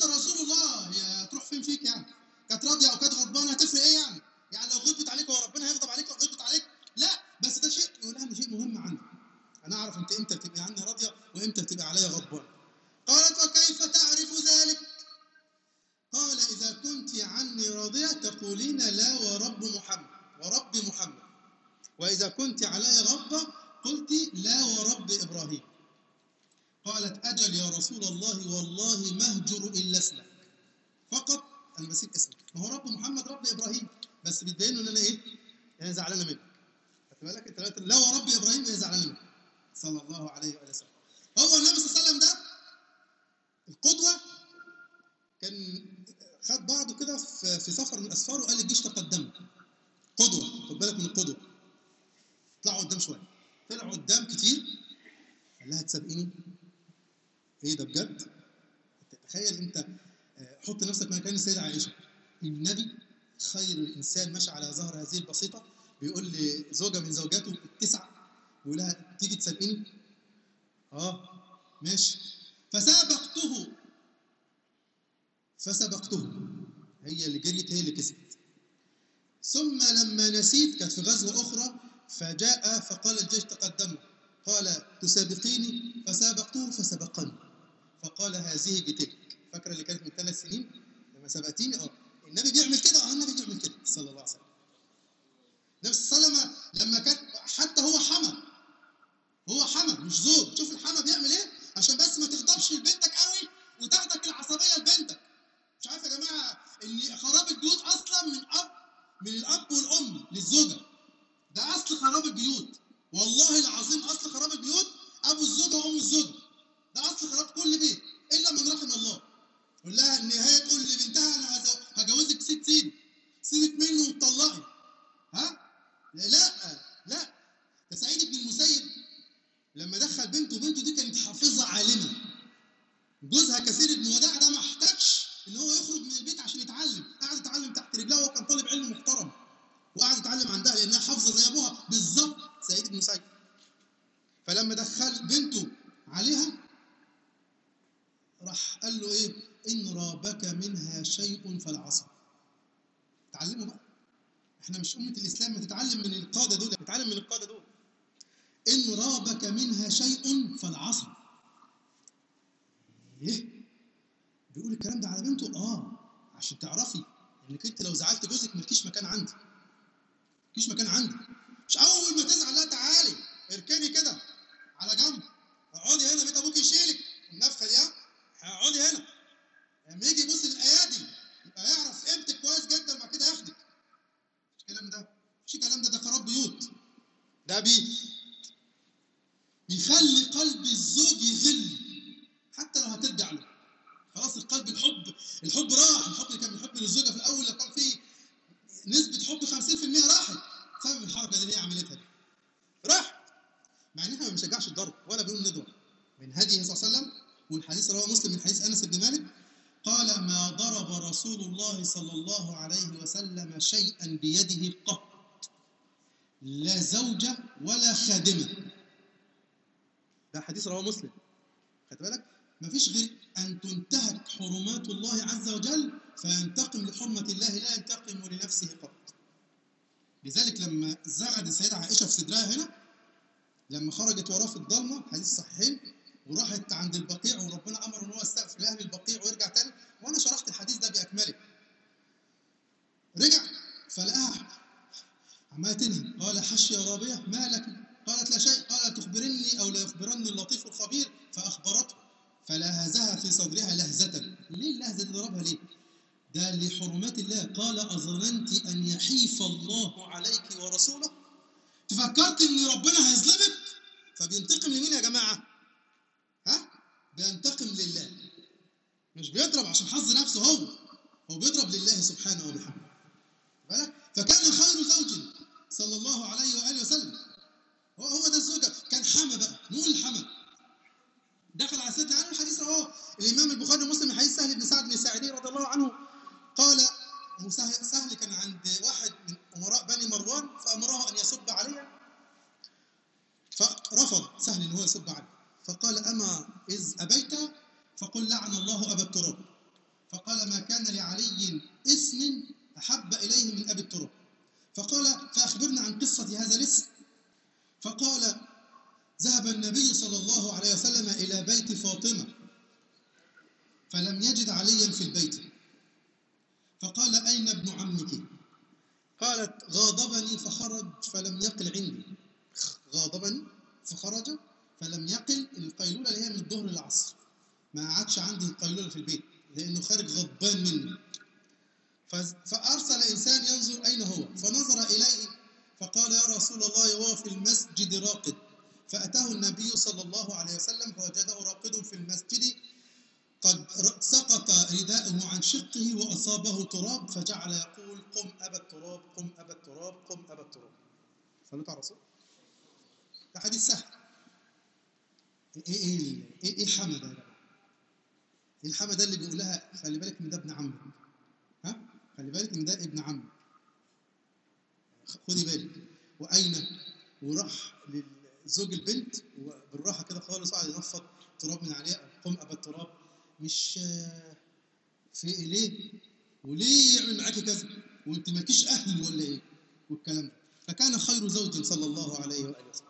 انا اعرف انت امتى بتبقي عني راضيه وامتى بتبقي عليا غضبان قالت وكيف تعرف ذلك قال اذا كنت عني راضيه تقولين لا ورب محمد ورب محمد واذا كنت علي غضبه قلت لا ورب ابراهيم قالت اجل يا رسول الله والله ما اهجر الا اسمك فقط انا بسيب اسمك ما هو رب محمد رب ابراهيم بس بتبين ان انا ايه انا زعلانه منك خدت بالك انت دلوقتي لا ورب ابراهيم انا زعلانه منك صلى الله عليه وآله وسلم هو النبي صلى الله عليه وسلم ده القدوه كان خد بعضه كده في في سفر من اسفاره وقال الجيش تقدم قدوه خد بالك من القدوه طلعوا قدام شويه طلعوا قدام كتير قال لها تسابقيني ايه ده بجد تخيل انت آه، حط نفسك مكان السيده عائشه النبي خير الانسان ماشي على ظهر هذه البسيطه بيقول لزوجه من زوجاته التسعه بيقول لها تيجي تسابقيني اه ماشي فسابقته فسبقته هي اللي جريت هي اللي كسبت ثم لما نسيت كانت في غزوة أخرى فجاء فقال الجيش تقدموا قال تسابقيني فسابقته فسبقني فقال هذه بتلك فاكرة اللي كانت من ثلاث سنين لما سبقتيني اه النبي بيعمل كده اه النبي بيعمل كده صلى الله عليه وسلم النبي صلى الله عليه وسلم لما كان حتى هو حمى هو حمى مش زوج شوف الحمى بيعمل ايه عشان بس ما تغضبش لبنتك قوي وتاخدك العصبيه لبنتك مش عارف يا جماعه ان خراب البيوت اصلا من اب من الاب والام للزوجه ده اصل خراب البيوت والله العظيم اصل خراب البيوت ابو الزوجه وام الزوجه ده اصل خراب كل بيت الا من رحم الله قول لها النهايه تقول لبنتها انا هز- هجوزك ست سيدي سيبك منه وتطلقي ها لا لا ده سعيد بن المسيب لما دخل بنته بنته دي كانت حافظه عالمه جوزها كثير بن وداع ده ما احتاجش ان هو يخرج من البيت عشان يتعلم قعد يتعلم تحت رجلها وهو كان طالب علم محترم وقعد يتعلم عندها لانها حافظه زي ابوها بالظبط سعيد بن مسيب فلما دخل بنته عليها راح قال له ايه ان رابك منها شيء فالعصا تعلموا بقى احنا مش امه الاسلام ما تتعلم من القاده دول تتعلم من القاده دول ان رابك منها شيء فالعصا ايه بيقول الكلام ده على بنته اه عشان تعرفي انك انت لو زعلت جوزك مالكيش مكان عندي مالكيش مكان عندي مش اول ما تزعل لا تعالي اركني كده على جنب اقعدي هنا بيت ابوك يشيلك النفخه دي ها؟ اقعدي هنا لما يجي يبص الايادي يبقى يعرف قيمتك كويس جدا بعد كده ياخدك مش الكلام ده مش الكلام ده ده خراب بيوت ده بي بيخلي قلب الزوج يغل حتى لو هترجع له خلاص القلب الحب الحب راح الحب اللي كان بيحب للزوجه في الاول لو كان فيه نسبه حب 50% راحت بسبب الحركه اللي هي عملتها دي راح مع ان احنا ما بنشجعش الضرب ولا بنقول ندوه من هديه صلى الله عليه وسلم والحديث رواه مسلم من حديث انس بن مالك قال ما ضرب رسول الله صلى الله عليه وسلم شيئا بيده قط لا زوجه ولا خادمه ده حديث رواه مسلم خدت بالك مفيش غير ان تنتهك حرمات الله عز وجل فينتقم لحرمه الله لا ينتقم لنفسه قط لذلك لما زغد السيده عائشه في صدرها هنا لما خرجت وراه في الضلمه حديث صحيحين وراحت عند البقيع وربنا امر ان هو يستغفر لاهل البقيع ويرجع تاني وانا شرحت الحديث ده باكمله رجع فلقاها عماله تنهي قال حش يا رابيه ما لك قالت لا شيء قال تخبرني او لا يخبرني اللطيف الخبير فاخبرته فلهزها في صدرها لهزه ليه اللهزه دي ضربها ليه ده لحرمات الله قال اظننت ان يحيف الله عليك ورسوله تفكرت ان ربنا هيظلمك فبينتقم لمين يا جماعه ها بينتقم لله مش بيضرب عشان حظ نفسه هو هو بيضرب لله سبحانه وبحمده بالك فكان خير زوج صلى الله عليه واله وسلم هو هو ده الزوجه كان حما بقى نقول الحما دخل على سيدنا علي الحديث رواه الامام البخاري ومسلم من حديث سهل بن سعد بن ساعدي رضي الله عنه قال أبو سهل سهل كان عند واحد من امراء بني مروان فامره ان يصب عليه فرفض سهل ان هو يصب عليه فقال اما اذ ابيت فقل لعن الله ابا التراب فقال ما كان لعلي اسم احب اليه من ابي التراب فقال فاخبرنا عن قصه هذا الاسم فقال ذهب النبي صلى الله عليه وسلم إلى بيت فاطمة فلم يجد عليا في البيت فقال أين ابن عمك قالت غاضبني فخرج فلم يقل عندي غاضبني فخرج فلم يقل القيلولة اللي هي من الظهر للعصر ما عادش عندي القيلولة في البيت لأنه خارج غضبان مني فز- فأرسل إنسان ينظر أين هو فنظر إليه فقال يا رسول الله وهو في المسجد راقد فأتاه النبي صلى الله عليه وسلم فوجده راقد في المسجد قد ر- سقط رداءه عن شقه وأصابه تراب فجعل يقول قم أبا التراب قم أبا التراب قم أبا التراب صليت على الرسول ده حديث سهل ايه ايه ال- ايه ايه الحمى ده يا جماعه؟ ايه الحمى ده اللي بيقولها خلي بالك من ده ابن عمك ها خلي بالك من ده ابن عمك خدي بالك واين وراح لزوج البنت وبالراحه كده خالص قعد ينفض تراب من عليها قم ابا التراب مش آه، في ليه وليه يعمل معاكي كذا وانت مالكيش اهل ولا ايه والكلام ده فكان خير زوج صلى الله عليه واله وسلم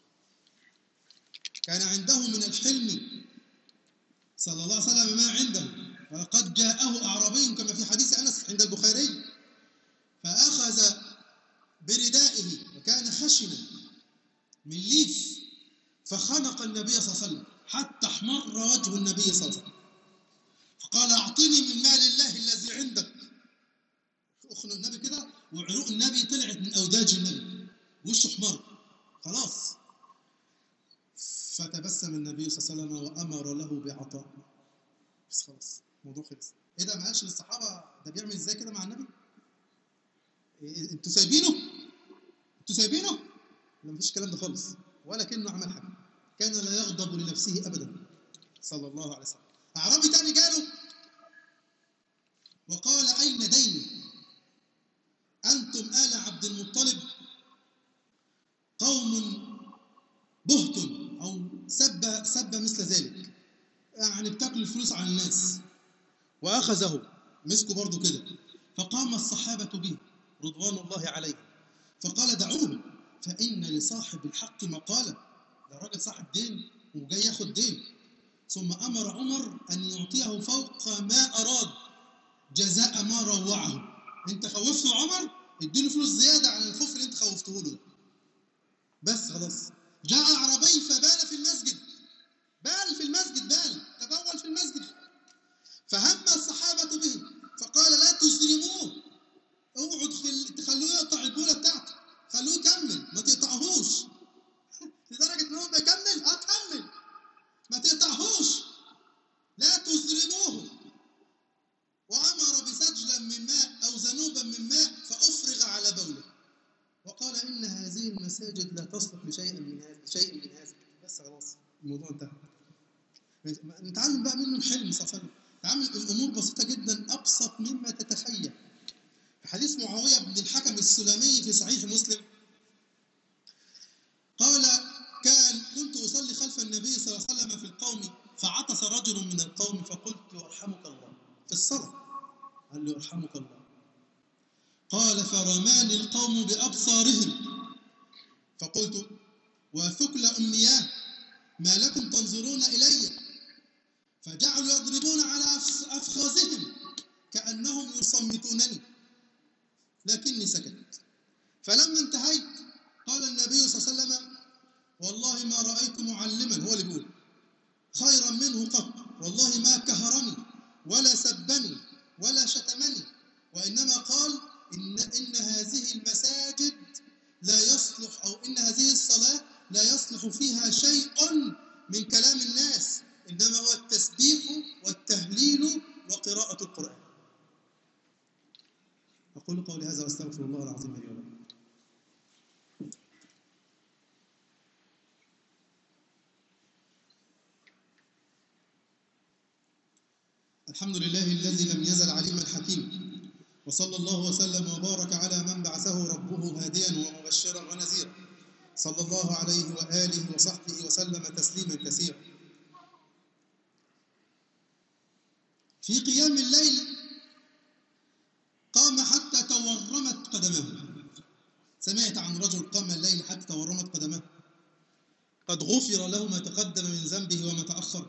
كان عنده من الحلم صلى الله عليه وسلم ما عنده ولقد جاءه أعرابي كما في حديث أنس عند البخاري فأخذ بردائه وكان خشنا من ليف فخنق النبي صلى الله عليه وسلم حتى احمر وجه النبي صلى الله عليه وسلم فقال أعطني من مال الله الذي عندك أخنق النبي كده وعروق النبي طلعت من أوداج النبي وشه احمر خلاص فتبسم النبي صلى الله عليه وسلم وامر له بعطاء بس خلاص الموضوع خلص ايه ده ما قالش للصحابه ده بيعمل ازاي كده مع النبي إيه انتوا سايبينه انتوا سايبينه لا مفيش الكلام ده خالص ولا كانه عمل حاجه كان لا يغضب لنفسه ابدا صلى الله عليه وسلم اعرابي تاني جاله وقال اين ديني انتم ال عبد المطلب قوم بهت او سب سب مثل ذلك يعني بتاكل الفلوس على الناس واخذه مسكه برضه كده فقام الصحابه به رضوان الله عليهم فقال دعوه فان لصاحب الحق مقالا ده راجل صاحب دين وجاي ياخد دين ثم امر عمر ان يعطيه فوق ما اراد جزاء ما روعه انت خوفته عمر اديله فلوس زياده عن الخوف اللي انت خوفته له ده بس خلاص جاء أعرابي فبال في المسجد بال في المسجد بال تبول في المسجد فهم الصحابة به فقال لا تسلموه اوعوا تخل... تخلوه يقطع البولة بتاعته خلوه يكمل ما تقطعهوش لدرجة ان هو بيكمل اه كمل ما تقطعهوش لا تسلموه وأمر بسجلا من ماء أو ذنوبا من ماء فأفرغ على بوله وقال إن هذه المساجد لا تصلح لشيء من هذا شيء من هذا بس خلاص الموضوع انتهى نتعلم بقى منه الحلم صلى الله عليه وسلم تعامل الأمور بسيطة جدا أبسط مما تتخيل في حديث معاوية بن الحكم السلمي في صحيح مسلم قال كان كنت أصلي خلف النبي صلى الله عليه وسلم في القوم فعطس رجل من القوم فقلت يرحمك الله في الصلاة قال له يرحمك الله قال فرماني القوم بأبصارهم فقلت وثكل أمياه ما لكم تنظرون إلي فجعلوا يضربون على أف- أفخاذهم كأنهم يصمتونني لكني سكت فلما انتهيت قال النبي صلى الله عليه وسلم والله ما رأيت معلما هو اللي بيقول خيرا منه قط والله ما كهرني ولا سبني ولا شتمني وإنما قال إن, إن هذه المساجد لا يصلح أو إن هذه الصلاة لا يصلح فيها شيء من كلام الناس إنما هو التسبيح والتهليل وقراءة القرآن أقول قولي هذا وأستغفر الله العظيم لي ولكم الحمد لله الذي لم يزل عليما حكيما وصلى الله وسلم وبارك على من بعثه ربه هاديا ومبشرا ونذيرا صلى الله عليه وآله وصحبه وسلم تسليما كثيرا في قيام الليل قام حتى تورمت قدمه سمعت عن رجل قام الليل حتى تورمت قدمه قد غفر له ما تقدم من ذنبه وما تأخر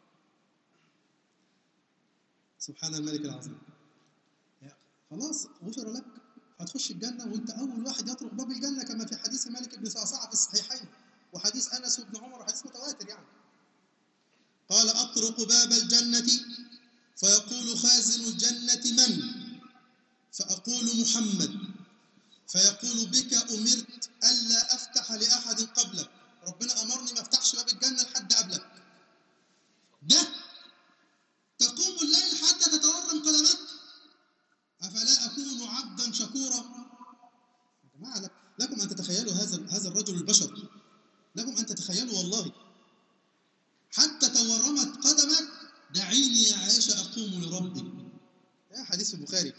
سبحان الملك العظيم يا خلاص غفر لك هتخش الجنة وانت أول واحد يطرق باب الجنة كما في حديث مالك بن صعصعة في الصحيحين وحديث أنس وابن عمر وحديث متواتر يعني قال أطرق باب الجنة فيقول خازن الجنة من؟ فأقول محمد فيقول بك أمرت ألا أفتح لأحد قبلك ربنا أمرني ما أفتحش باب الجنة لحد قبلك ده تقوم الليل حتى تتورم قدمك أفلا أكون عبدا شكورا يا جماعة لك- لكم أن تتخيلوا هذا هذا الرجل البشر لكم أن تتخيلوا والله حتى تورمت قدمك دعيني يا عائشة أقوم لربي يا حديث في البخاري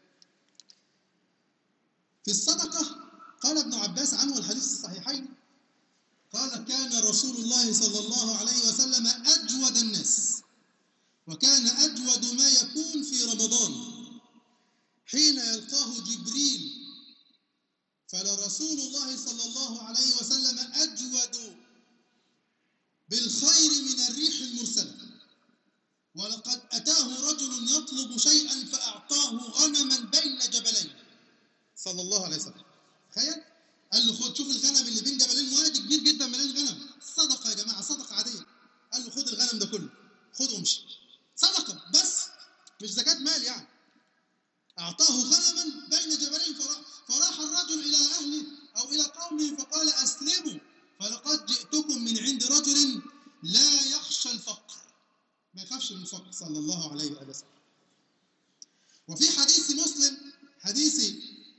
في الصدقة قال ابن عباس عنه الحديث الصحيحين قال كان رسول الله صلى الله عليه وسلم أجود الناس وكان أجود ما يكون في رمضان حين يلقاه جبريل فلرسول الله صلى الله عليه وسلم أجود بالخير من الريح المرسلة ولقد أتاه رجل يطلب شيئا فأعطاه غنما بين جبلين صلى الله عليه وسلم تخيل قال له خد شوف الغنم اللي بين جبلين وادي كبير جدا مليان غنم صدقة يا جماعة صدقة عادية قال له خد الغنم ده كله خد وامشي صدقة بس مش زكاة مال يعني أعطاه غنما بين جبلين فراح, فراح الرجل إلى أهله أو إلى قومه فقال أسلموا فلقد جئتكم من عند رجل لا يخشى الفقر ما يخافش من الفقر صلى الله عليه وآله وسلم وفي حديث مسلم حديث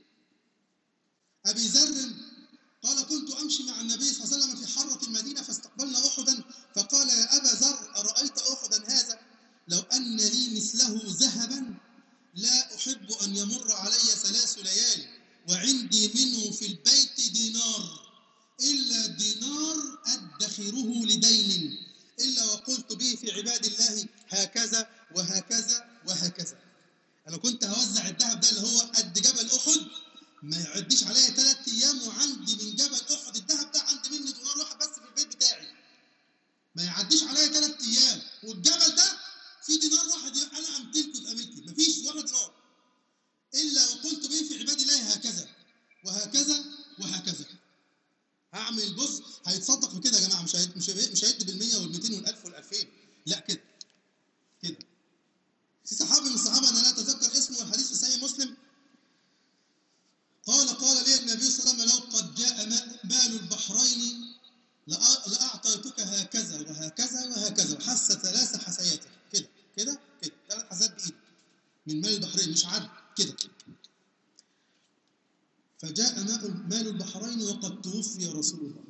أبي ذر قال كنت أمشي مع النبي صلى الله عليه وسلم في حرة المدينة فاستقبلنا أحدا فقال يا أبا ذر أرأيت أحدا هذا لو أن لي مثله ذهبا لا أحب أن يمر علي ثلاث ليال وعندي منه في البيت دينار إلا دينار أدخره لدين إلا وقلت به في عباد الله هكذا وهكذا وهكذا أنا كنت هوزع الذهب ده اللي هو قد جبل أحد ما يعديش عليا ثلاث أيام وعندي من جبل أحد الذهب ده عندي منه دينار واحد بس في البيت بتاعي ما يعديش عليا ثلاث أيام والجبل ده في دينار واحد أنا أمتلكه يبقى ملكي مفيش ولا دينار إلا وقلت به في عباد الله هكذا وهكذا وهكذا هعمل بص هيتصدق بكده يا جماعه مش هيد مش هيد مش هيد بال100 وال200 وال1000 وال2000 لا كده كده في صحابي من الصحابه انا لا اتذكر اسمه والحديث في صحيح مسلم قال قال لي النبي صلى الله عليه وسلم لو قد جاء ما- مال البحرين لأ- لأعطيتك هكذا وهكذا وهكذا وحس ثلاث حسيات كده كده كده ثلاث حسيات بإيدك من مال البحرين مش عد كده فجاء ماء مال البحرين وقد توفي رسول الله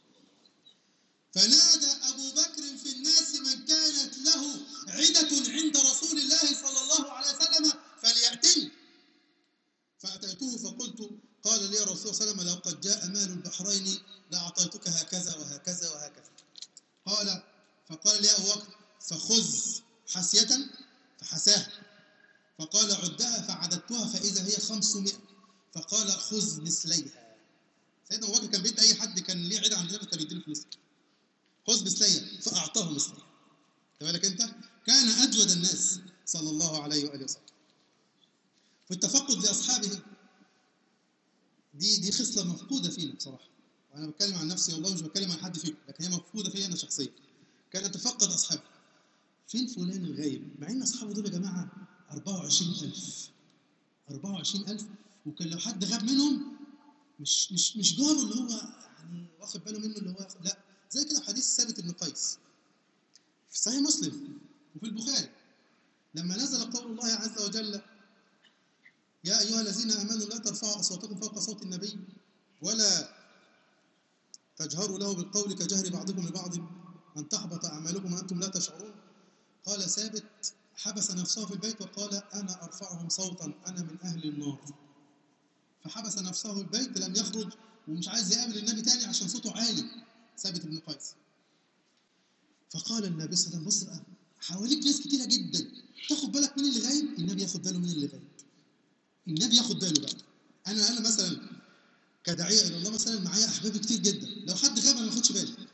فنادى أبو بكر في الناس من كانت له عدة عند رسول الله صلى الله عليه وسلم فليأتني فأتيته فقلت قال لي رسول الله صلى الله عليه وسلم لو قد جاء مال البحرين لأعطيتك هكذا وهكذا وهكذا قال فقال لي أبو بكر فخذ حسية فحساها فقال عدها فعددتها فإذا هي خمسمائة فقال خذ مثليها سيدنا أبو بكر كان بيدي أي حد كان ليه عدة عند النبي كان يديله فلوس خذ مثليها فأعطاه مثليها خد بالك أنت كان أجود الناس صلى الله عليه وآله وسلم في التفقد لأصحابه دي دي خصلة مفقودة فينا بصراحة وأنا بتكلم عن نفسي والله مش بتكلم عن حد فيكم لكن هي مفقودة فيا أنا شخصيا كان أتفقد أصحابي فين فلان الغايب مع إن أصحابه دول يا جماعة 24000 24000 وكان لو حد غاب منهم مش مش مش جاره اللي هو يعني واخد باله منه اللي هو ياخد لا زي كده حديث ثابت بن قيس في صحيح مسلم وفي البخاري لما نزل قول الله عز وجل يا أيها الذين آمنوا لا ترفعوا أصواتكم فوق صوت النبي ولا تجهروا له بالقول كجهر بعضكم لبعض أن تحبط أعمالكم وأنتم لا تشعرون قال ثابت حبس نفسه في البيت وقال أنا أرفعهم صوتا أنا من أهل النار فحبس نفسه في البيت لم يخرج ومش عايز يقابل النبي تاني عشان صوته عالي ثابت بن قيس فقال النبي صلى الله عليه وسلم بص بقى حواليك ناس كتيرة جدا تاخد بالك مين اللي غايب النبي ياخد باله مين اللي غايب النبي ياخد باله بقى انا انا مثلا كداعيه الى الله مثلا معايا احبابي كتير جدا لو حد غاب انا ما باخدش بالي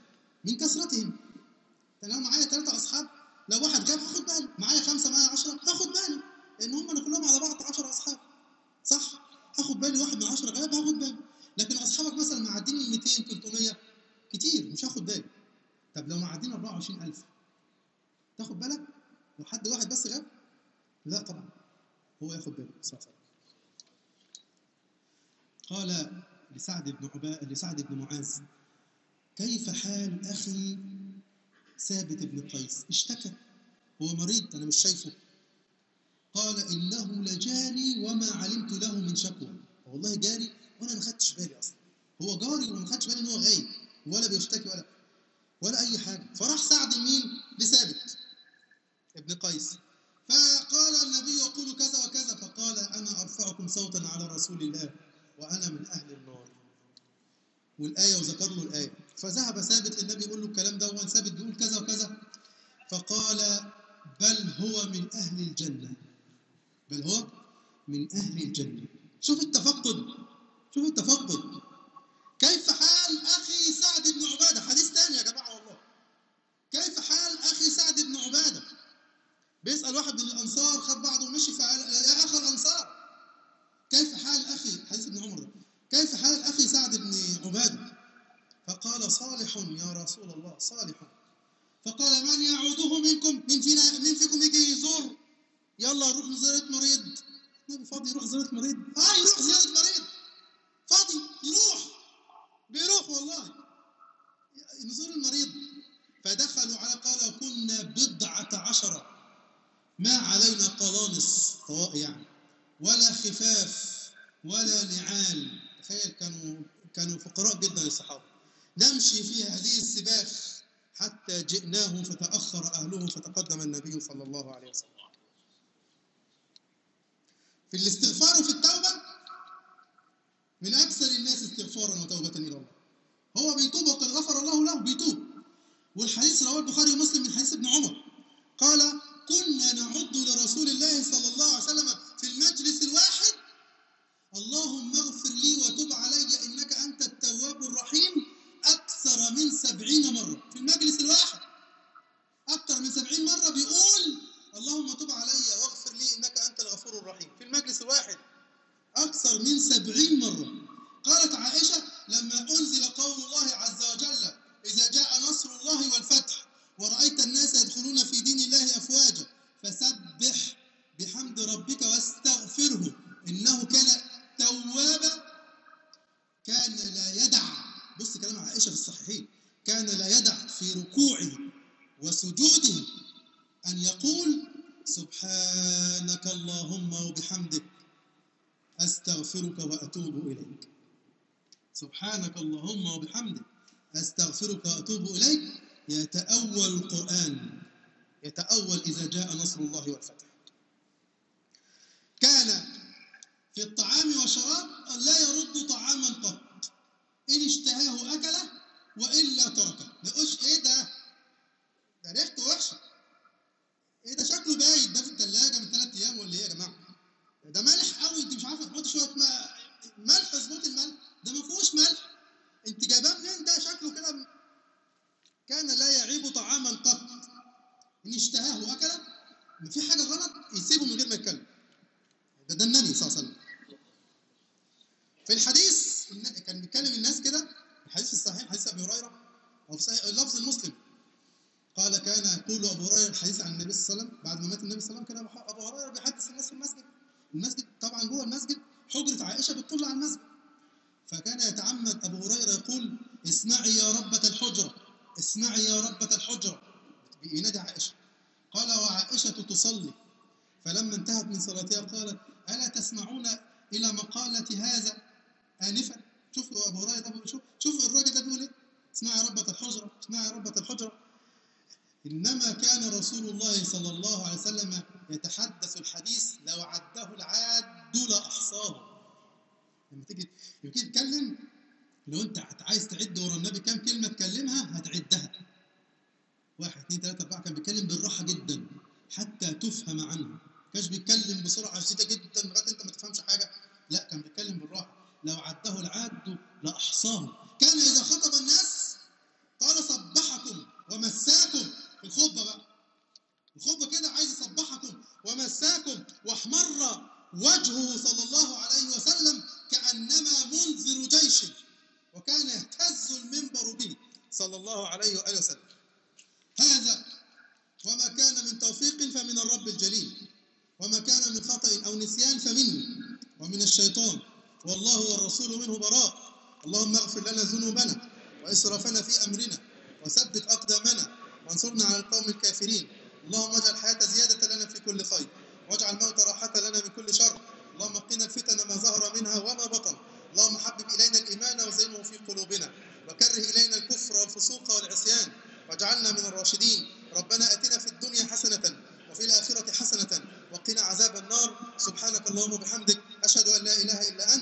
من كثرتهم انا معايا ثلاثة اصحاب لو واحد جاب هاخد بالي معايا خمسة معايا عشرة هاخد بالي لان هم كلهم على بعض 10 اصحاب صح هاخد بالي واحد من 10 غاب هاخد بالي لكن اصحابك مثلا معدين ال 200 300 كتير مش هاخد بالي طب لو معدين 24000 تاخد بالك لو حد واحد بس غاب لا طبعا هو ياخد باله صلى الله عليه وسلم قال لسعد بن عباء لسعد بن معاذ كيف حال اخي ثابت بن قيس اشتكى هو مريض انا مش شايفه قال انه لجاري وما علمت له من شكوى والله جاري وانا ما خدتش بالي اصلا هو جاري وما خدتش بالي ان هو غايب ولا بيشتكي ولا ولا اي حاجه فراح سعد مين لثابت ابن قيس فقال النبي يقول كذا وكذا فقال انا ارفعكم صوتا على رسول الله وانا من اهل النار والايه وذكر له الايه فذهب ثابت للنبي يقول له الكلام ده وان ثابت بيقول كذا وكذا فقال بل هو من اهل الجنه بل هو من اهل الجنه شوف التفقد شوف التفقد كيف حال اخي سعد بن عباده حديث ثاني يا جماعه والله كيف حال اخي سعد بن عباده بيسال واحد من الانصار خد بعضه ومشي فقال يا اخ الانصار كيف حال اخي حديث ابن عمر ده كيف حال اخي سعد بن عباده فقال صالح يا رسول الله صالح فقال من يعوده منكم من فينا من فيكم يجي يزور يلا نروح لزيارة مريض النبي فاضي يروح زيارة مريض اه يروح زيارة مريض فاضي يروح بيروح والله نزور المريض فدخلوا على قال كنا بضعة عشرة ما علينا قلانص طواء يعني ولا خفاف ولا نعال تخيل كانوا كانوا فقراء جدا الصحابة نمشي في هذه السباخ حتى جئناه فتأخر أهله فتقدم النبي صلى الله عليه وسلم في الاستغفار وفي التوبة من أكثر الناس استغفارا وتوبة إلى الله هو بيتوب وقد غفر الله له بيتوب والحديث رواه البخاري ومسلم من حديث ابن عمر قال كنا نعد لرسول الله صلى الله عليه وسلم في المجلس الواحد اللهم اغفر لي وتب علي إنك أنت التواب الرحيم أكثر من سبعين مرة في المجلس الواحد أكثر من سبعين مرة بيقول اللهم تب علي واغفر لي إنك أنت الغفور الرحيم في المجلس الواحد أكثر من سبعين مرة قالت عائشة لما أنزل قول الله عز وجل إذا جاء نصر الله والفتح ورأيت الناس يدخلون في دين الله أفواجا فسبح بحمد ربك واستغفره إنه كان توابا كان لا يدع بص كلام عائشة في الصحيحين كان لا يدع في ركوعه وسجوده أن يقول سبحانك اللهم وبحمدك أستغفرك وأتوب إليك سبحانك اللهم وبحمدك أستغفرك وأتوب إليك يتأول القرآن يتأول إذا جاء نصر الله والفتح كان في الطعام والشراب لا يرد طعاما قط إن اشتهاه أكله وإلا تركه ما يقولش إيه ده ده ريحته وحشة إيه ده شكله بايت ده في الثلاجة من ثلاث أيام ولا إيه يا جماعة ده مالح قوي أنت مش عارفة تحط شوية ما- ملح اظبط الملح ده ما فيهوش ملح أنت جايباه منين ده شكله كده كان لا يعيب طعاما قط إن اشتهاه أكله ما في حاجة غلط يسيبه من غير ما يتكلم ده ده النبي صلى الله عليه وسلم في الحديث الن- كان بيتكلم الناس كده الحديث الصحيح حديث ابي هريره او في صحيح لفظ المسلم قال كان يقول ابو هريره الحديث عن النبي صلى الله عليه وسلم بعد ما مات النبي صلى الله عليه وسلم كان أبو- ابو هريره بيحدث الناس في المسجد المسجد طبعا جوه المسجد حجره عائشه بتطل على المسجد فكان يتعمد ابو هريره يقول اسمعي يا ربة الحجره اسمعي يا ربة الحجره بينادي عائشه قال وعائشه تصلي فلما انتهت من صلاتها قالت الا تسمعون الى مقاله هذا آنفا شوفوا أبو هريرة ده بيقول- شوف شوف الراجل ده بيقول إيه اسمعي يا ربة الحجرة اسمعي يا ربة الحجرة إنما كان رسول الله صلى الله عليه وسلم يتحدث الحديث لو عده العاد لأحصاه لما تيجي لما تيجي تتكلم لو أنت هت- عايز تعد ورا النبي كام كلمة تكلمها هتعدها واحد اثنين ثلاثة أربعة كان بيتكلم بالراحة جدا حتى تفهم عنه كانش بيتكلم بسرعة شديدة جدا لغاية أنت ما تفهمش حاجة لا كان بيتكلم بالراحة لو عده العاد لأحصاه كان إذا خطب الناس قال سبحك ومساكم في الخطبة بقى الخطبة كده عايز يصبحكم ومساكم واحمر وجهه صلى الله عليه وسلم كأنما منذر جيش وكان يهتز المنبر به صلى الله عليه وآله وسلم هذا وما كان من توفيق فمن الرب الجليل وما كان من خطأ أو نسيان فمني ومن الشيطان والله والرسول منه براء اللهم اغفر لنا ذنوبنا وإسرافنا في أمرنا وثبت أقدامنا وانصرنا على القوم الكافرين اللهم اجعل الحياة زيادة لنا في كل خير واجعل الموت راحة لنا من كل شر اللهم قنا الفتن ما ظهر منها وما بطن اللهم حبب إلينا الإيمان وزينه في قلوبنا وكره إلينا الكفر والفسوق والعصيان واجعلنا من الراشدين ربنا أتنا في الدنيا حسنة وفي الآخرة حسنة وقنا عذاب النار سبحانك اللهم وبحمدك أشهد أن لا إله إلا أنت